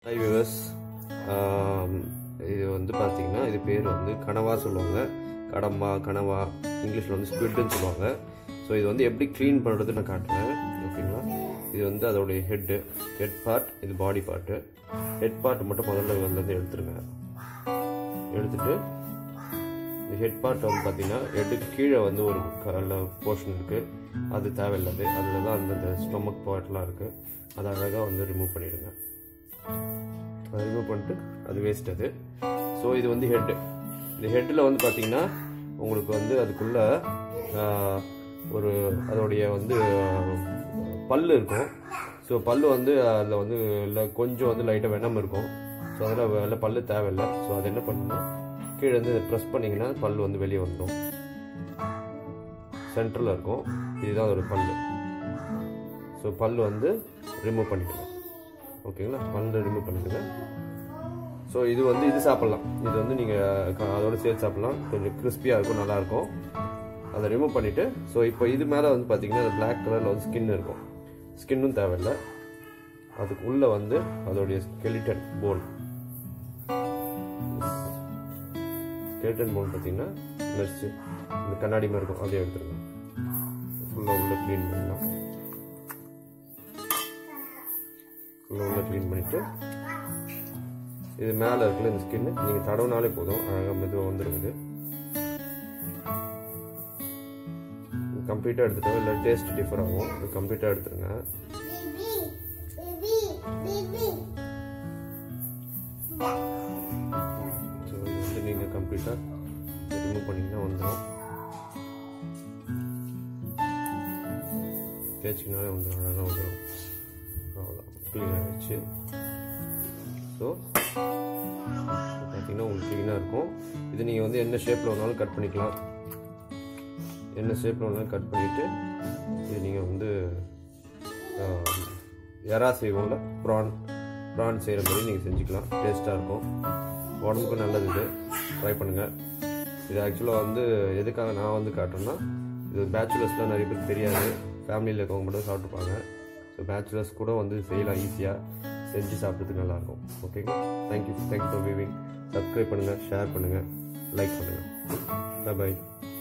high viewers இது வந்து பார்த்தீங்கன்னா இது பேர் வந்து கனவா சொல்லுவாங்க கடம்பா கனவா இங்கிலீஷில் வந்து ஸ்குவிட்னு சொல்லுவாங்க ஸோ இது வந்து எப்படி க்ளீன் பண்ணுறது நான் காட்டுறேன் ஓகேங்களா இது வந்து அதோடைய ஹெட்டு ஹெட் பார்ட் இது பாடி பார்ட்டு ஹெட் பார்ட் மட்டும் முதல்ல வந்து எடுத்துருங்க எடுத்துட்டு இந்த ஹெட் பார்ட் வந்து பார்த்தீங்கன்னா ஹெட்டுக்கு கீழே வந்து ஒரு போர்ஷன் இருக்குது அது தேவையில்லாது அதில் தான் அந்த ஸ்டொமக் பார்ட்லாம் இருக்குது அதை அழகாக வந்து ரிமூவ் பண்ணிடுங்க அதை ரிமூவ் பண்ணிட்டு அது வேஸ்ட் அது ஸோ இது வந்து ஹெட்டு இந்த ஹெட்டில் வந்து பார்த்தீங்கன்னா உங்களுக்கு வந்து அதுக்குள்ள ஆஹ், ஒரு அதோடைய வந்து பல் இருக்கும் ஸோ பல் வந்து அதில் வந்து இல்லை கொஞ்சம் வந்து லைட்டாக வெனம் இருக்கும் ஸோ அதில் வெள்ள பல்லு தேவையில்லை ஸோ அதை என்ன பண்ணணும்னா கீழே வந்து ப்ரெஸ் பண்ணிங்கன்னா பல் வந்து வெளியே வந்துடும் சென்டரில் இருக்கும் இதுதான் ஒரு பல் ஸோ பல் வந்து ரிமூவ் பண்ணிக்கலாம் ஓகேங்களா பல் ரிமூவ் பண்ணிடுங்க ஸோ இது வந்து இது சாப்பிட்லாம் இது வந்து நீங்கள் அதோட சேர்த்து சாப்பிட்லாம் கொஞ்சம் கிறிஸ்பியாக இருக்கும் நல்லாயிருக்கும் அதை ரிமூவ் பண்ணிவிட்டு ஸோ இப்போ இது மேலே வந்து பார்த்தீங்கன்னா அந்த பிளாக் கலரில் வந்து ஸ்கின் இருக்கும் ஸ்கின்னும் தேவையில்லை அதுக்கு உள்ளே வந்து அதோடைய ஸ்கெலிட்டன் போன் ஸ்கெலிட்டன் போன் பார்த்தீங்கன்னா நர்ஸு இந்த கண்ணாடி மாதிரி இருக்கும் அதே எடுத்துருங்க ஃபுல்லாக உள்ளே க்ளீன் பண்ணலாம் ஃபுல்லாக உள்ளே க்ளீன் பண்ணிவிட்டு இது மேலே இருக்குல்ல இந்த ஸ்கின்னு நீங்கள் தடவுனாலே போதும் அழகாக மெதுவாக வந்துருக்குது கம்ப்ளீட்டாக எடுத்துட்டோம் இல்லை டேஸ்ட் டிஃபர் ஆகும் இது கம்ப்ளீட்டாக எடுத்துருங்க ஸோ இது வந்து நீங்கள் கம்ப்ளீட்டாக ரிமூவ் பண்ணிங்கன்னா வந்துடும் தேய்ச்சிங்கனாலே வந்துடும் அழகாக வந்துடும் அவ்வளோதான் க்ளீன் ஆகிடுச்சு ஸோ பார்த்தீங்கன்னா உங்களுக்கு க்ளீனாக இருக்கும் இது நீங்கள் வந்து என்ன ஷேப்பில் வேணாலும் கட் பண்ணிக்கலாம் என்ன ஷேப்பில் வேணாலும் கட் பண்ணிவிட்டு இது நீங்கள் வந்து ஆஹ், எறா செய்வோம்ல ப்ரான் ப்ரான் செய்கிற மாதிரி நீங்கள் செஞ்சுக்கலாம் டேஸ்ட்டாக இருக்கும் உடம்புக்கும் நல்லது இது ட்ரை பண்ணுங்கள் இது ஆக்சுவலாக வந்து எதுக்காக நான் வந்து காட்டுறேன்னா இது பேச்சுலர்ஸ்லாம் நிறைய பேருக்கு தெரியாது ஃபேமிலியில் இருக்கவங்க மட்டும் சாப்பிட்டுப்பாங்க ஸோ பேச்சுலர்ஸ் கூட வந்து செய்யலாம் ஈஸியாக செஞ்சு சாப்பிட்றதுக்கு நல்லாயிருக்கும் ஓகேங்களா thank you thank you for viewing subscribe பண்ணுங்கள் ஷேர் பண்ணுங்கள் லைக் பண்ணுங்கள் பாய்